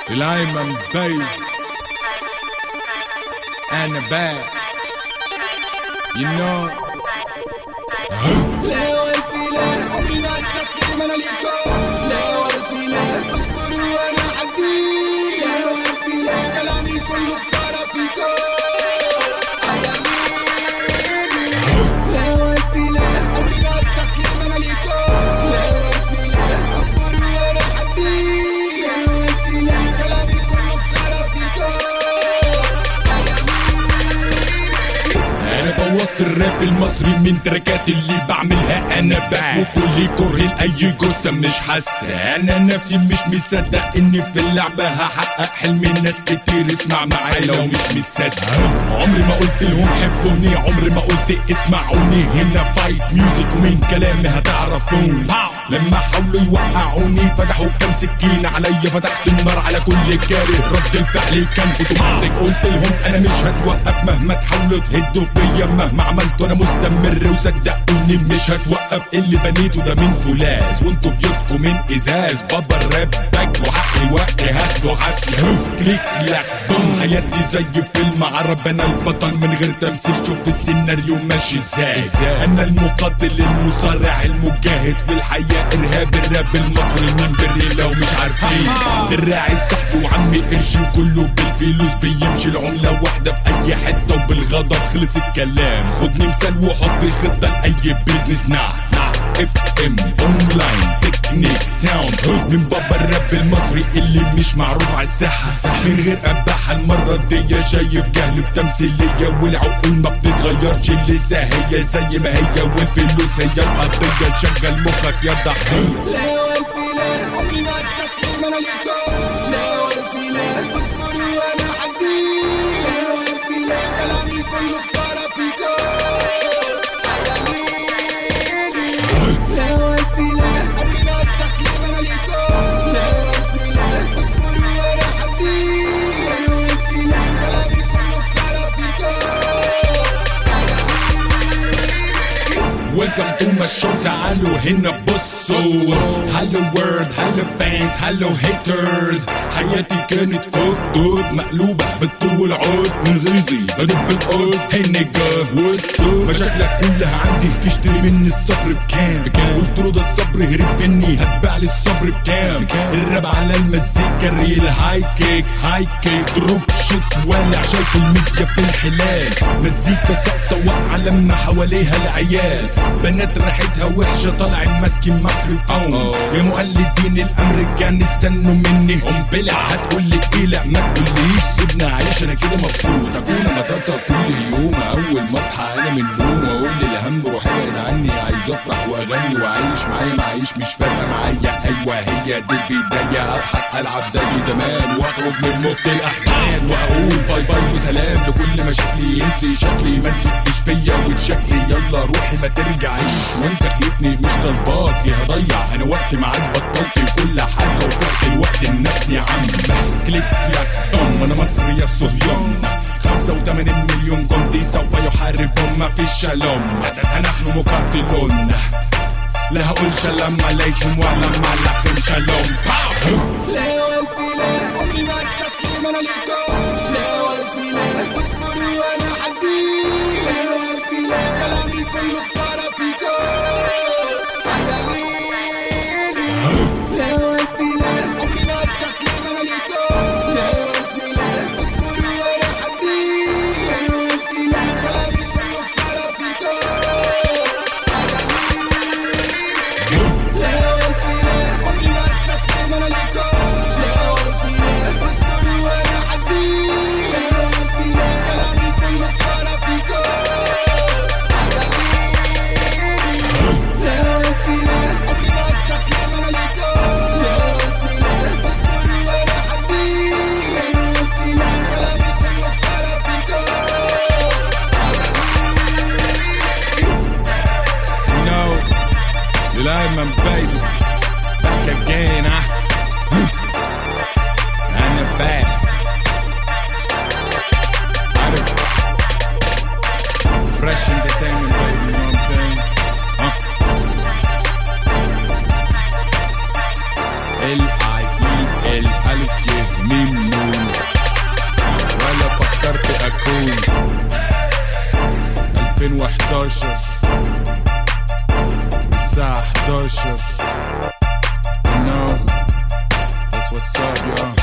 الأيمن بي أنا باك You know لا والفي لا عمري ما استسلم انا ليكم لا والفي لا اصبروا وانا حدي لا والفي لا كلامي كله خسارة فيكم لا والفي لا عمري ما استسلم انا ليكم لا والفي لا اصبروا وانا حدي لا والفي لا كلامي كله خسارة فيكم انا بوظت الراب المصري من تراكات اللي بعملها انا باك وكل كره لاي جثه مش حاسه انا نفسي مش مصدق اني في اللعبه هحقق حلم ناس كتير اسمع معايا لو مش مصدق عمري ما قلت لهم حبوني عمري ما قلت اسمعوني هنا فايت ميوزك ومن كلامي هتعرفوني لما حاولوا يوقعوني فتحوا كام سكين عليا فتحت النار على كل كاره رد الفعل كان اوتوماتيك قلت لهم انا مش هتوقف مهما تحاولوا تهدوا فيا مهما عملت وانا مستمر وصدقوني مش هتوقف اللي بنيته ده من فولاذ وانتوا بيوتكم من ازاز بابا الراب باك وحق الوقت هاخده عافيه كليك لاك بوم حياتي زي فيلم عرب انا البطل من غير تمثيل شوف السيناريو ماشي ازاي انا المقاتل المصارع المجاهد في الحياه ارهاب الراب المصري مين بري لو مش عارفين دراعي الصحب وعمي قرشي وكله بالفلوس بيمشي العمله واحده في اي حته وبالغضب خلص الكلام خدني مثال وحط خطه لاي بيزنس نع اف ام اونلاين تكنيك ساوند من بابا الراب المصري اللي مش معروف على الساحه من غير اباحه المره دي شايف جهل في تمثيليه والعقول ما بتتغيرش لسه هي زي ما هي والفلوس هي القضيه شغل مخك يا ضحيه لا والفي لا عمري ما استسلم انا ليكم لا والفي لا اصبروا وانا حدي لا والفي لا كلامي كله خسارة فيكم لا والفي لا عمري ما استسلم انا ليكم لا والفي لا اصبروا وانا حدي لا والفي لا كلامي كله خسارة فيكم ويلكم تو ماي شو تعالوا هنا بصوا هلو وورد هلو فانز هلو هيترز حياتي كانت فوق دود مقلوبة بالطول والعود من غيظي بدب بالقود هي نيجا والسوق مشاكلك كلها عندي تشتري مني الصبر بكام قلت له ده الصبر هرب مني هتباع لي الصبر بكام الراب على المزيكا الريل هاي كيك هاي كيك دروب شوت ولع شايف الميديا في الحلال مزيكا ساقطة واقعة لما حواليها العيال بنات ريحتها وحشة طالعين ماسكين ميكروفون يا مقلدين الامريكان استنوا مني قنبلة هتقول لي ايه لا ما تقوليش سيبني اعيش انا كده مبسوط اكون مطاطا كل يوم اول ما اصحى انا من النوم واقول لي الهم روح ابعد عني عايز افرح واغني واعيش معايا معيش مش فارقه معايا ايوه هي دي البدايه اضحك العب زي زمان واخرج من موت الاحزان واقول باي باي وسلام لكل مشاكلي ينسي شكلي ما تسكتش فيا وتشكلي يلا روحي ما ترجعيش وانت خليفني مش طالباك ليه هضيع انا وقت معاك بطلت كل حاجه وفقت الوقت النفسي يا عم كليك كلاك بوم انا مصري يا صهيون 85 مليون جندي سوف يحاربون ما في شلوم نحن مقاتلون لا هقول سلام عليكم ولا مالكم شلوم باو لا والفي لا عمري ما استسلم انا ليكم لا والفي لا اصبروا وانا حدي لا والفي لا كلامي كله خسارة فيكم لا والفي لا عمري ما استسلم انا ليكم لا والفي لا اصبروا وانا حدي لا والفي لا كلامي كله خسارة فيكم لا والفي لا عمري ما استسلم انا ليكم لا والفي لا اصبروا وانا حدي لا والفي لا كلامي كله خسارة فيكم لا والفي لا عمري ما استسلم انا ليكم لا والفي لا اصبروا وانا حدي لا والفي لا كلامي كله خسارة فيكم No, الأيمن baby back again huh? أنا back عارف fresh entertainment baby you know what I'm saying huh? ال I E ال ألف ي ميم واتساب يا